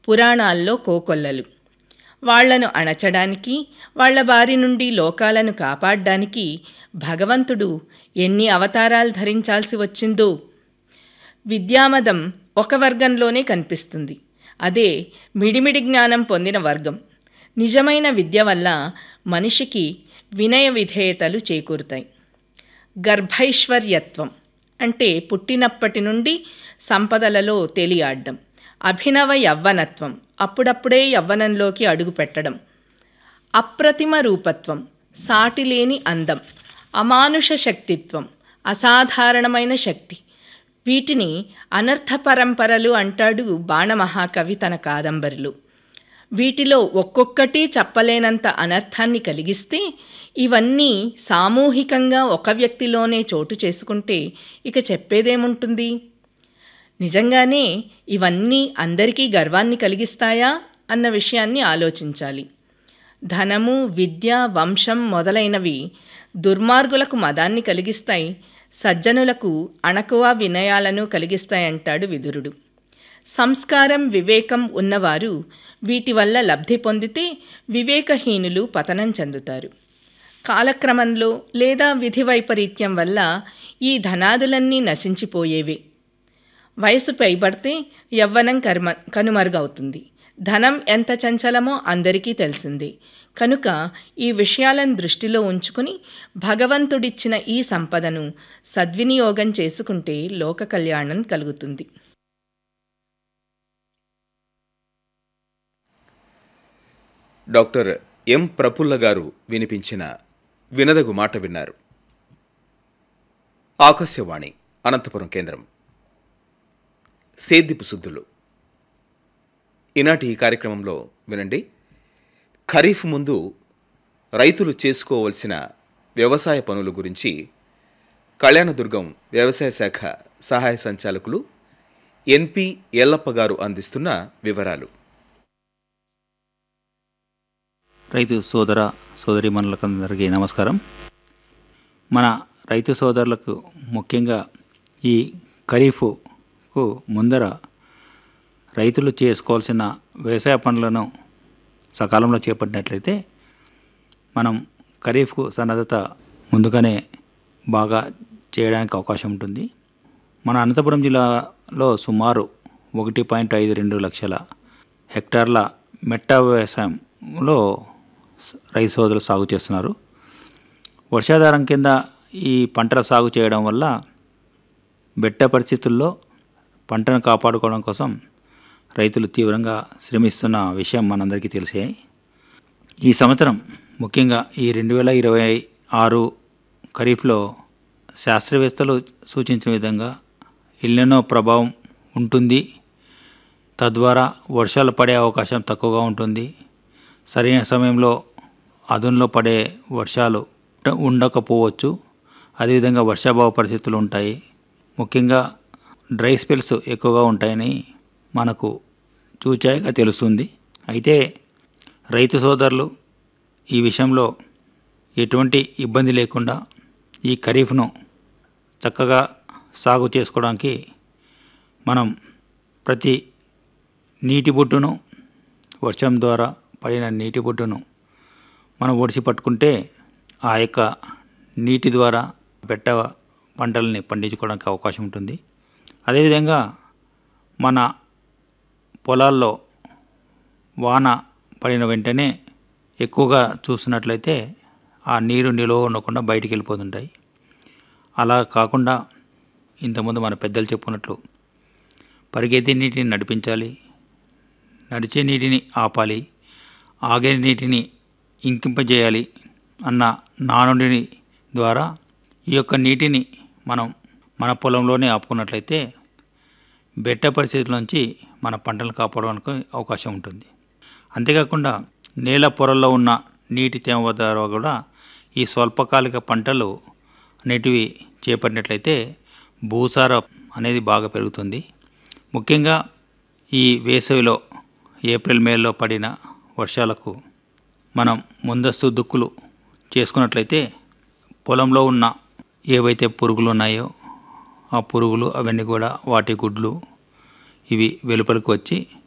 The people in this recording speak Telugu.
పురాణాల్లో కోకొల్లలు వాళ్లను అణచడానికి వాళ్ళ బారి నుండి లోకాలను కాపాడ్డానికి భగవంతుడు ఎన్ని అవతారాలు ధరించాల్సి వచ్చిందో విద్యామదం ఒక వర్గంలోనే కనిపిస్తుంది అదే మిడిమిడి జ్ఞానం పొందిన వర్గం నిజమైన విద్య వల్ల మనిషికి వినయ విధేయతలు చేకూరుతాయి గర్భైశ్వర్యత్వం అంటే పుట్టినప్పటి నుండి సంపదలలో తేలియాడ్డం అభినవ యవ్వనత్వం అప్పుడప్పుడే యవ్వనంలోకి అడుగు పెట్టడం అప్రతిమ రూపత్వం సాటిలేని అందం అమానుష శక్తిత్వం అసాధారణమైన శక్తి వీటిని అనర్థ పరంపరలు అంటాడు బాణమహాకవి తన కాదంబరిలో వీటిలో ఒక్కొక్కటి చెప్పలేనంత అనర్థాన్ని కలిగిస్తే ఇవన్నీ సామూహికంగా ఒక వ్యక్తిలోనే చోటు చేసుకుంటే ఇక చెప్పేదేముంటుంది నిజంగానే ఇవన్నీ అందరికీ గర్వాన్ని కలిగిస్తాయా అన్న విషయాన్ని ఆలోచించాలి ధనము విద్య వంశం మొదలైనవి దుర్మార్గులకు మదాన్ని కలిగిస్తాయి సజ్జనులకు అణకువ వినయాలను కలిగిస్తాయంటాడు విదురుడు సంస్కారం వివేకం ఉన్నవారు వీటి వల్ల లబ్ధి పొందితే వివేకహీనులు పతనం చెందుతారు కాలక్రమంలో లేదా విధి వైపరీత్యం వల్ల ఈ ధనాదులన్నీ నశించిపోయేవే వయసు పైబడితే యవ్వనం కర్మ కనుమరుగవుతుంది ధనం ఎంత చంచలమో అందరికీ తెలిసిందే కనుక ఈ విషయాలను దృష్టిలో ఉంచుకుని భగవంతుడిచ్చిన ఈ సంపదను సద్వినియోగం చేసుకుంటే లోక కళ్యాణం కలుగుతుంది డాక్టర్ ఎం ప్రఫుల్ల గారు వినిపించిన వినదగు మాట విన్నారు ఆకాశవాణి అనంతపురం కేంద్రం సేద్యపు శుద్ధులు ఈనాటి ఈ కార్యక్రమంలో వినండి ఖరీఫ్ ముందు రైతులు చేసుకోవలసిన వ్యవసాయ పనుల గురించి కళ్యాణదుర్గం వ్యవసాయ శాఖ సహాయ సంచాలకులు ఎన్పి ఎల్లప్ప గారు అందిస్తున్న వివరాలు రైతు సోదర సోదరిమణులకందరికీ నమస్కారం మన రైతు సోదరులకు ముఖ్యంగా ఈ ఖరీఫ్కు ముందర రైతులు చేసుకోవాల్సిన వ్యవసాయ పనులను సకాలంలో చేపట్టినట్లయితే మనం ఖరీఫ్కు సన్నద్ధత ముందుగానే బాగా చేయడానికి అవకాశం ఉంటుంది మన అనంతపురం జిల్లాలో సుమారు ఒకటి పాయింట్ ఐదు రెండు లక్షల హెక్టార్ల మెట్ట వ్యవసాయంలో స- రైతు సోదరులు సాగు చేస్తున్నారు వర్షాధారం కింద ఈ పంటల సాగు చేయడం వల్ల బెట్ట పరిస్థితుల్లో పంటను కాపాడుకోవడం కోసం రైతులు తీవ్రంగా శ్రమిస్తున్న విషయం మనందరికీ తెలిసే ఈ సంవత్సరం ముఖ్యంగా ఈ రెండు వేల ఇరవై ఆరు ఖరీఫ్లో శాస్త్రవేత్తలు సూచించిన విధంగా ఇల్లెనో ప్రభావం ఉంటుంది తద్వారా వర్షాలు పడే అవకాశం తక్కువగా ఉంటుంది సరైన సమయంలో అదునులో పడే వర్షాలు ఉండ- ఉండకపోవచ్చు అదేవిధంగా వర్షాభావ పరిస్థితులు ఉంటాయి ముఖ్యంగా డ్రై స్పెల్స్ ఎక్కువగా ఉంటాయని మనకు చూచాయిగా తెలుస్తుంది అయితే రైతు సోదరులు ఈ విషయంలో ఎటువంటి ఇబ్బంది లేకుండా ఈ ఖరీఫ్ను చక్కగా సాగు చేసుకోవడానికి మనం ప్రతి నీటి బొట్టును వర్షం ద్వారా పడిన నీటి బొట్టును మనం ఒడిసి పట్టుకుంటే ఆ యొక్క నీటి ద్వారా పెట్ట పంటల్ని పండించుకోవడానికి అవకాశం ఉంటుంది అదేవిధంగా మన పొలాల్లో వాన పడిన వెంటనే ఎక్కువగా చూసినట్లయితే ఆ నీరు నిలువ ఉండకుండా బయటికి వెళ్ళిపోతుంటాయి అలా కాకుండా ఇంతకుముందు మన పెద్దలు చెప్పుకున్నట్లు పరిగెత్తే నీటిని నడిపించాలి నడిచే నీటిని ఆపాలి ఆగే నీటిని ఇంకింపజేయాలి అన్న నానుడిని ద్వారా ఈ యొక్క నీటిని మనం మన పొలంలోనే ఆపుకున్నట్లయితే బెట్ట పరిస్థితుల నుంచి మన పంటలు కాపాడడానికి అవకాశం ఉంటుంది అంతేకాకుండా నేల పొరల్లో ఉన్న నీటి తేమ ద్వారా కూడా ఈ స్వల్పకాలిక పంటలు అనేటివి చేపట్టినట్లయితే భూసార అనేది బాగా పెరుగుతుంది ముఖ్యంగా ఈ వేసవిలో ఏప్రిల్ మేలో పడిన వర్షాలకు మనం ముందస్తు దుక్కులు చేసుకున్నట్లయితే పొలంలో ఉన్న ఏవైతే పురుగులు ఉన్నాయో ఆ పురుగులు అవన్నీ కూడా వాటి గుడ్లు ఇవి వెలుపలికి వచ్చి